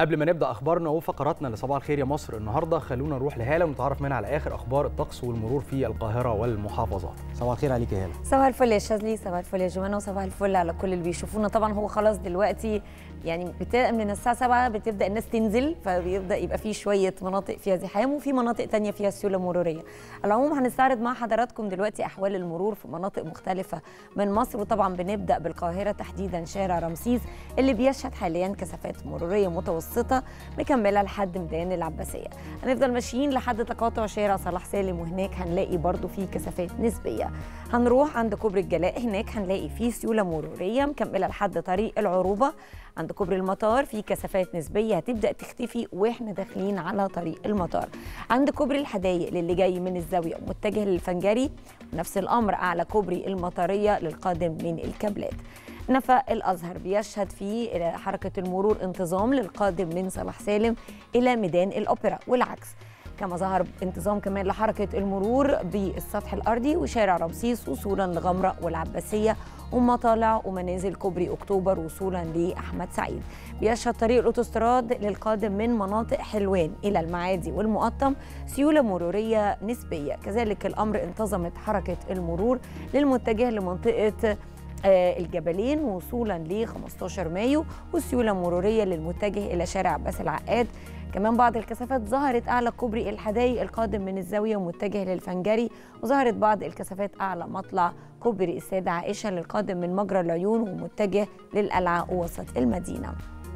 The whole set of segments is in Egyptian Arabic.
قبل ما نبدا اخبارنا وفقراتنا لصباح الخير يا مصر النهارده خلونا نروح لهاله ونتعرف منها على اخر اخبار الطقس والمرور في القاهره والمحافظات صباح الخير عليك يا هاله صباح الفل يا شاذلي صباح الفل يا جمانه وصباح الفل على كل اللي بيشوفونا طبعا هو خلاص دلوقتي يعني بتا... من الساعه 7 بتبدا الناس تنزل فبيبدا يبقى في شويه مناطق فيها زحام وفي مناطق تانية فيها سيوله مروريه على العموم هنستعرض مع حضراتكم دلوقتي احوال المرور في مناطق مختلفه من مصر وطبعا بنبدا بالقاهره تحديدا شارع رمسيس اللي بيشهد حاليا كثافات مروريه متوسطه مكمله لحد ميدان العباسيه هنفضل ماشيين لحد تقاطع شارع صلاح سالم وهناك هنلاقي برضو في كثافات نسبيه هنروح عند كوبري الجلاء هناك هنلاقي في سيوله مروريه مكمله لحد طريق العروبه عند كوبري المطار في كثافات نسبيه هتبدا تختفي واحنا داخلين على طريق المطار عند كوبري الحدايق للي جاي من الزاويه ومتجه للفنجري نفس الامر اعلى كوبري المطريه للقادم من الكابلات نفق الازهر بيشهد فيه حركه المرور انتظام للقادم من صلاح سالم الى ميدان الاوبرا والعكس كما ظهر انتظام كمان لحركه المرور بالسطح الارضي وشارع رمسيس وصولا لغمره والعباسيه ومطالع ومنازل كوبري اكتوبر وصولا لاحمد سعيد بيشهد طريق الاوتوستراد للقادم من مناطق حلوان الى المعادي والمقطم سيوله مروريه نسبيه كذلك الامر انتظمت حركه المرور للمتجه لمنطقه الجبلين وصولا ل 15 مايو والسيوله مروريه للمتجه الى شارع عباس العقاد كمان بعض الكثافات ظهرت اعلى كوبري الحدايق القادم من الزاويه ومتجه للفنجري وظهرت بعض الكثافات اعلى مطلع كوبري السيده عائشه للقادم من مجرى العيون ومتجه للقلعه وسط المدينه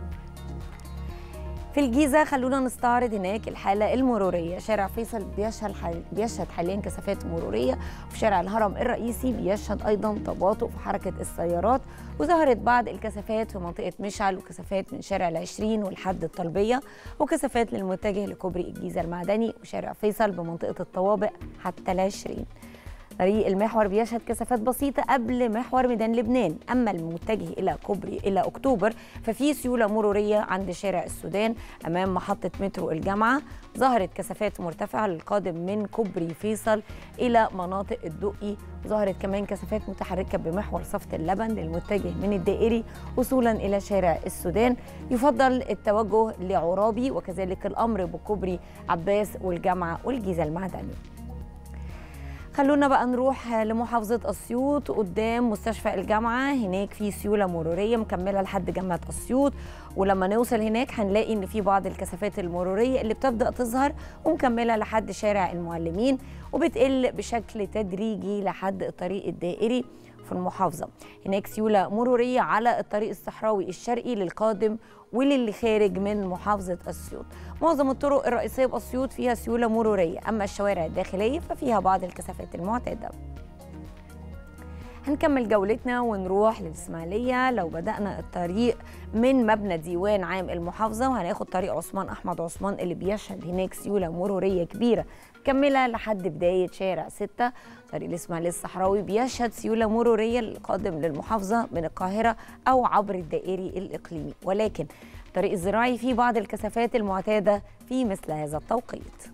في الجيزة خلونا نستعرض هناك الحالة المرورية شارع فيصل بيشهد حال بيشهد حاليا كثافات مرورية وفي شارع الهرم الرئيسي بيشهد أيضا تباطؤ في حركة السيارات وظهرت بعض الكثافات في منطقة مشعل وكثافات من شارع العشرين والحد الطلبية وكثافات للمتجه لكوبري الجيزة المعدني وشارع فيصل بمنطقة الطوابق حتى العشرين طريق المحور بيشهد كثافات بسيطه قبل محور ميدان لبنان اما المتجه الى كوبري الى اكتوبر ففي سيوله مروريه عند شارع السودان امام محطه مترو الجامعه ظهرت كثافات مرتفعه للقادم من كوبري فيصل الى مناطق الدقي ظهرت كمان كثافات متحركه بمحور صفت اللبن للمتجه من الدائري وصولا الى شارع السودان يفضل التوجه لعرابي وكذلك الامر بكوبري عباس والجامعه والجيزه المعدني خلونا بقى نروح لمحافظة أسيوط قدام مستشفى الجامعة هناك في سيولة مرورية مكملة لحد جامعة أسيوط ولما نوصل هناك هنلاقي إن في بعض الكثافات المرورية اللي بتبدأ تظهر ومكملة لحد شارع المعلمين وبتقل بشكل تدريجي لحد الطريق الدائري في المحافظة هناك سيولة مرورية على الطريق الصحراوي الشرقي للقادم وللي خارج من محافظة أسيوط معظم الطرق الرئيسية بأسيوط فيها سيولة مرورية أما الشوارع الداخلية ففيها بعض الكثافات المعتادة هنكمل جولتنا ونروح للإسماعيلية لو بدأنا الطريق من مبنى ديوان عام المحافظة وهناخد طريق عثمان أحمد عثمان اللي بيشهد هناك سيولة مرورية كبيرة مكملة لحد بداية شارع 6 طريق الإسماعيلية الصحراوي بيشهد سيولة مرورية القادم للمحافظة من القاهرة أو عبر الدائري الإقليمي ولكن الطريق الزراعي فيه بعض الكثافات المعتادة في مثل هذا التوقيت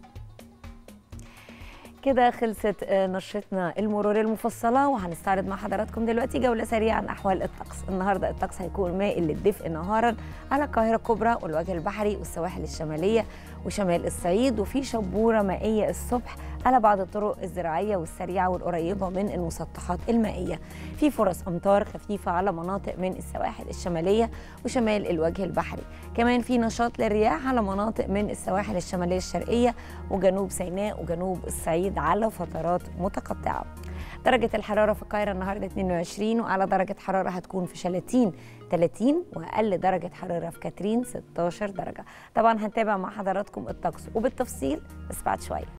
كده خلصت نشرتنا المرورية المفصلة وهنستعرض مع حضراتكم دلوقتي جولة سريعة عن أحوال الطقس النهاردة الطقس هيكون مائل للدفء نهارا على القاهرة الكبرى والوجه البحري والسواحل الشمالية وشمال الصعيد وفي شبورة مائية الصبح على بعض الطرق الزراعية والسريعة والقريبة من المسطحات المائية في فرص أمطار خفيفة على مناطق من السواحل الشمالية وشمال الوجه البحري كمان في نشاط للرياح على مناطق من السواحل الشمالية الشرقية وجنوب سيناء وجنوب الصعيد على فترات متقطعة درجة الحرارة في القاهرة النهاردة 22 وأعلى درجة حرارة هتكون في شلاتين 30 وأقل درجة حرارة في كاترين 16 درجة طبعا هنتابع مع حضراتكم الطقس وبالتفصيل بس بعد شوية